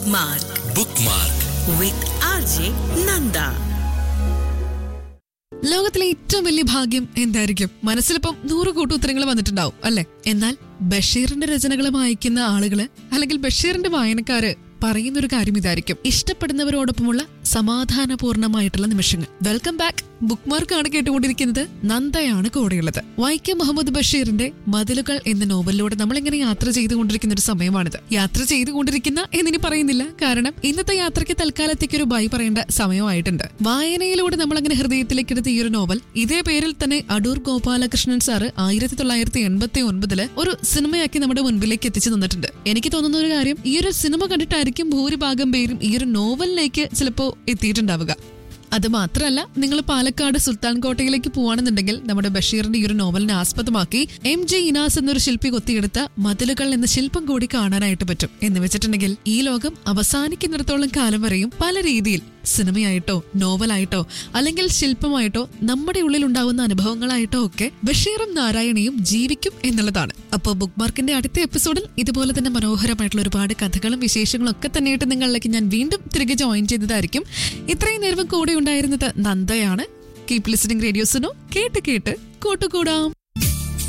Bookmark bookmark with RJ Nanda. ലോകത്തിലെ ഏറ്റവും വലിയ ഭാഗ്യം എന്തായിരിക്കും മനസ്സിലിപ്പം നൂറ് കൂട്ടുത്തരങ്ങൾ വന്നിട്ടുണ്ടാവും അല്ലെ എന്നാൽ ബഷീറിന്റെ രചനകൾ വായിക്കുന്ന ആളുകള് അല്ലെങ്കിൽ ബഷീറിന്റെ വായനക്കാര് പറയുന്ന ഒരു കാര്യം ഇതായിരിക്കും ഇഷ്ടപ്പെടുന്നവരോടൊപ്പമുള്ള സമാധാനപൂർണമായിട്ടുള്ള നിമിഷങ്ങൾ വെൽക്കം ബാക്ക് ബുക്ക് മാർക്കാണ് കേട്ടുകൊണ്ടിരിക്കുന്നത് നന്ദയാണ് കൂടെയുള്ളത് വൈക്കം മുഹമ്മദ് ബഷീറിന്റെ മതിലുകൾ എന്ന നോവലിലൂടെ നമ്മളിങ്ങനെ യാത്ര ചെയ്തുകൊണ്ടിരിക്കുന്ന ഒരു സമയമാണിത് യാത്ര ചെയ്തുകൊണ്ടിരിക്കുന്ന എന്നിനി പറയുന്നില്ല കാരണം ഇന്നത്തെ യാത്രയ്ക്ക് തൽക്കാലത്തേക്ക് ഒരു ബൈ പറയേണ്ട സമയമായിട്ടുണ്ട് വായനയിലൂടെ നമ്മൾ അങ്ങനെ ഹൃദയത്തിലേക്ക് എടുത്ത ഈ ഒരു നോവൽ ഇതേ പേരിൽ തന്നെ അടൂർ ഗോപാലകൃഷ്ണൻ സാറ് ആയിരത്തി തൊള്ളായിരത്തി എൺപത്തി ഒൻപതില് ഒരു സിനിമയാക്കി നമ്മുടെ മുൻപിലേക്ക് എത്തിച്ചു തന്നിട്ടുണ്ട് എനിക്ക് തോന്നുന്ന ഒരു കാര്യം ഈ ഒരു സിനിമ കണ്ടിട്ടായിരിക്കും ഭൂരിഭാഗം പേരും ഈ ഒരു നോവലിലേക്ക് ചിലപ്പോ എത്തിയിട്ടുണ്ടാവുക അത് മാത്രമല്ല നിങ്ങൾ പാലക്കാട് സുൽത്താൻ കോട്ടയിലേക്ക് പോവാണെന്നുണ്ടെങ്കിൽ നമ്മുടെ ബഷീറിന്റെ ഈ ഒരു നോവലിനെ ആസ്പദമാക്കി എം ജെ ഇനാസ് എന്നൊരു ശില്പി കൊത്തിയെടുത്ത മതിലുകൾ എന്ന ശില്പം കൂടി കാണാനായിട്ട് പറ്റും എന്ന് വെച്ചിട്ടുണ്ടെങ്കിൽ ഈ ലോകം അവസാനിക്കുന്നിടത്തോളം കാലം വരെയും പല രീതിയിൽ സിനിമയായിട്ടോ നോവലായിട്ടോ അല്ലെങ്കിൽ ശില്പമായിട്ടോ നമ്മുടെ ഉള്ളിൽ ഉണ്ടാവുന്ന അനുഭവങ്ങളായിട്ടോ ഒക്കെ ബഷീറും നാരായണിയും ജീവിക്കും എന്നുള്ളതാണ് അപ്പോൾ ബുക്ക് മാർക്കിന്റെ അടുത്ത എപ്പിസോഡിൽ ഇതുപോലെ തന്നെ മനോഹരമായിട്ടുള്ള ഒരുപാട് കഥകളും വിശേഷങ്ങളും ഒക്കെ തന്നെയായിട്ട് നിങ്ങളിലേക്ക് ഞാൻ വീണ്ടും തിരികെ ജോയിൻ ചെയ്തതായിരിക്കും ഇത്രയും നേരം കൂടെ ഉണ്ടായിരുന്നത് നന്ദയാണ് കീപ് ലിസണിംഗ് റേഡിയോസിനോ കേട്ട് കേട്ട് കൂട്ടുകൂടാം